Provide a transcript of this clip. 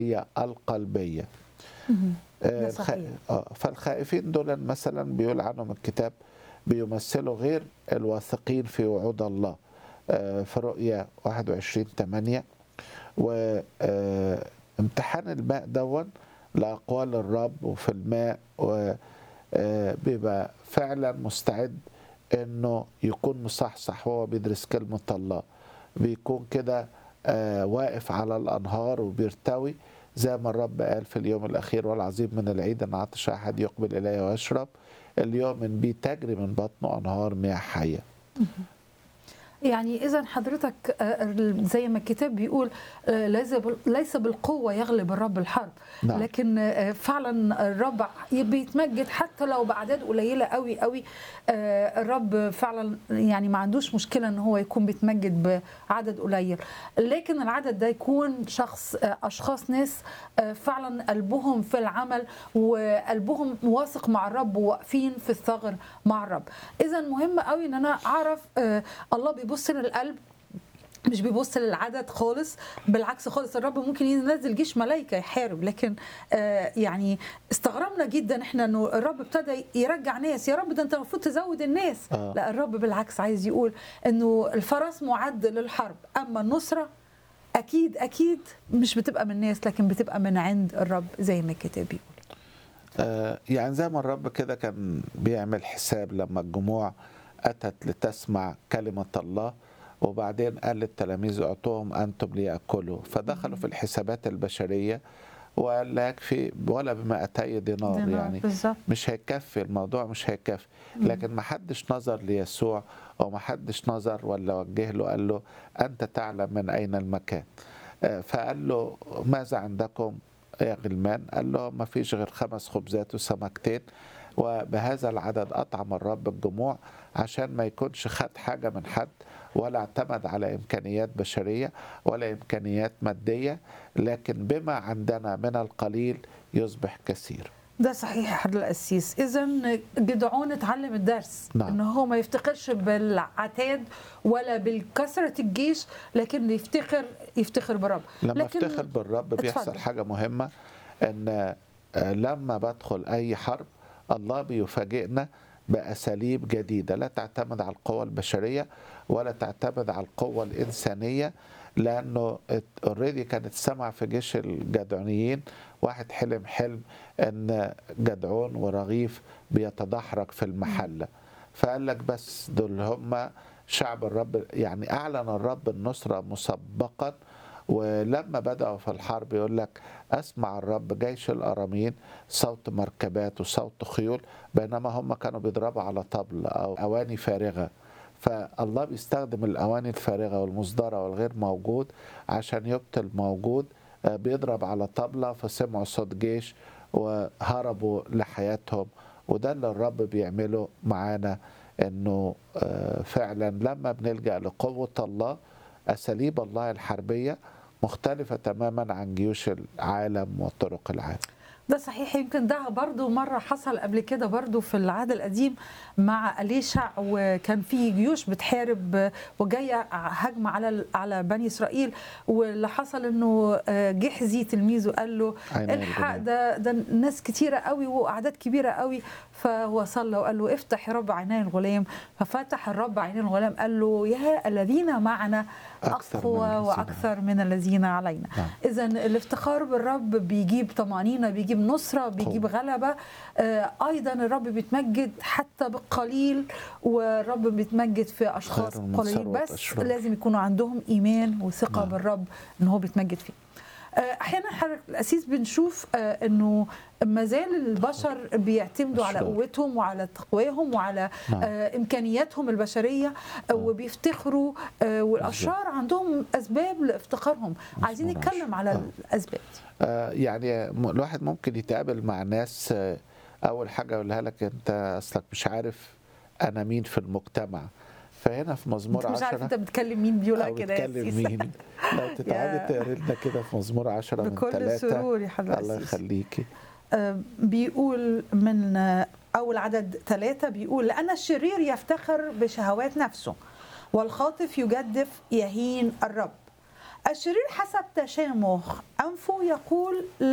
هي القلبية مهم. آه، ده الخ- صحيح. آه، فالخائفين دول مثلا بيقول عنهم الكتاب بيمثلوا غير الواثقين في وعود الله آه، في رؤيا 21 8 وامتحان الماء دون لأقوال الرب وفي الماء وبيبقى فعلا مستعد انه يكون مصحصح وهو بيدرس كلمة الله بيكون كده آه، واقف على الأنهار وبيرتوي زي ما الرب قال في اليوم الأخير والعظيم من العيد أن عطش أحد يقبل إلي ويشرب اليوم من بي تجري من بطنه أنهار مياه حية يعني اذا حضرتك آه، زي ما الكتاب بيقول آه، ليس بال- ليس بالقوه يغلب الرب الحرب نعم. لكن آه، فعلا الرب بيتمجد حتى لو باعداد قليله قوي قوي آه، الرب فعلا يعني ما عندوش مشكله ان هو يكون بيتمجد بعدد قليل لكن العدد ده يكون شخص آه، اشخاص ناس آه، فعلا قلبهم في العمل وقلبهم واثق مع الرب وواقفين في الثغر مع الرب اذا مهم قوي ان انا اعرف آه، الله بيبص للقلب مش بيبص للعدد خالص بالعكس خالص الرب ممكن ينزل جيش ملائكه يحارب لكن آه يعني استغربنا جدا احنا انه الرب ابتدى يرجع ناس يا رب ده انت المفروض تزود الناس آه. لا الرب بالعكس عايز يقول انه الفرس معد للحرب اما النصره اكيد اكيد مش بتبقى من الناس لكن بتبقى من عند الرب زي ما الكتاب بيقول آه، يعني زي ما الرب كده كان بيعمل حساب لما الجموع أتت لتسمع كلمة الله وبعدين قال للتلاميذ اعطوهم أنتم ليأكلوا فدخلوا في الحسابات البشرية وقال لا يكفي ولا بمائتي دينار, دينار، يعني بالظبط. مش هيكفي الموضوع مش هيكفي لكن ما حدش نظر ليسوع او ما حدش نظر ولا وجه له قال له انت تعلم من اين المكان آه، فقال له ماذا عندكم يا غلمان قال له ما فيش غير خمس خبزات وسمكتين وبهذا العدد أطعم الرب الجموع عشان ما يكونش خد حاجة من حد ولا اعتمد على إمكانيات بشرية ولا إمكانيات مادية لكن بما عندنا من القليل يصبح كثير ده صحيح يا حضرة القسيس اذا جدعون اتعلم الدرس نعم. ان هو ما يفتخرش بالعتاد ولا بالكثره الجيش لكن يفتخر يفتخر برب لما لكن افتخر بالرب بيحصل اتفضل. حاجة مهمة ان آه، لما بدخل اي حرب الله بيفاجئنا بأساليب جديدة لا تعتمد على القوة البشرية ولا تعتمد على القوة الإنسانية لأنه اوريدي كانت سمع في جيش الجدعونيين واحد حلم حلم أن جدعون ورغيف بيتدحرج في المحلة فقال لك بس دول هم شعب الرب يعني أعلن الرب النصرة مسبقا ولما بدأوا في الحرب يقول لك أسمع الرب جيش الأراميين صوت مركبات وصوت خيول بينما هم كانوا بيضربوا على طبل أو أواني فارغة فالله بيستخدم الأواني الفارغة والمصدرة والغير موجود عشان يبطل موجود آه، بيضرب على طبلة فسمعوا صوت جيش وهربوا لحياتهم وده اللي الرب بيعمله معانا انه آه، فعلا لما بنلجأ لقوة الله أساليب الله الحربية مختلفة تماما عن جيوش العالم وطرق العالم ده صحيح يمكن ده برضو مرة حصل قبل كده برضو في العهد القديم مع أليشع وكان في جيوش بتحارب وجاية هجمة على على بني إسرائيل واللي حصل إنه آه، جحزي تلميذه قال له عيني الحق الغلام. ده ده ناس كتيرة قوي وأعداد كبيرة قوي فهو صلى وقال له افتح يا رب عيني الغلام ففتح الرب عيني الغلام قال له يا الذين معنا أكثر من أقوى الذين وأكثر من الذين علينا نعم. اذا الافتخار بالرب بيجيب طمانينه بيجيب نصره بيجيب غلبه آه، ايضا الرب بيتمجد حتى بالقليل والرب بيتمجد في اشخاص خير من قليلين ثروة بس أشرار. لازم يكونوا عندهم ايمان وثقه نعم. بالرب ان هو بيتمجد فيه آه، احيانا حضرتك الاسيس بنشوف آه، انه ما زال البشر بيعتمدوا على أشرار. قوتهم وعلى تقواهم وعلى نعم. آه، امكانياتهم البشريه آه، وبيفتخروا آه، والاشرار عندهم اسباب لافتخارهم عايزين مظبوط. نتكلم على آه. الاسباب آه، يعني م- الواحد ممكن يتقابل مع ناس آه، أول حاجة أقولها لك أنت أصلك مش عارف أنا مين في المجتمع فهنا في مزمور انت مش عارف عشرة انت بتكلم مين بيقولها أو كده يا بتكلم سيسي. مين لو تتعبي يا- تقري لنا كده في مزمور عشرة من بكل ثلاثة سرور يا حضرة الله السيسي. يخليكي آه، بيقول من آه، أول عدد ثلاثة بيقول لأن الشرير يفتخر بشهوات نفسه والخاطف يجدف يهين الرب الشرير حسب تشامخ أنفه يقول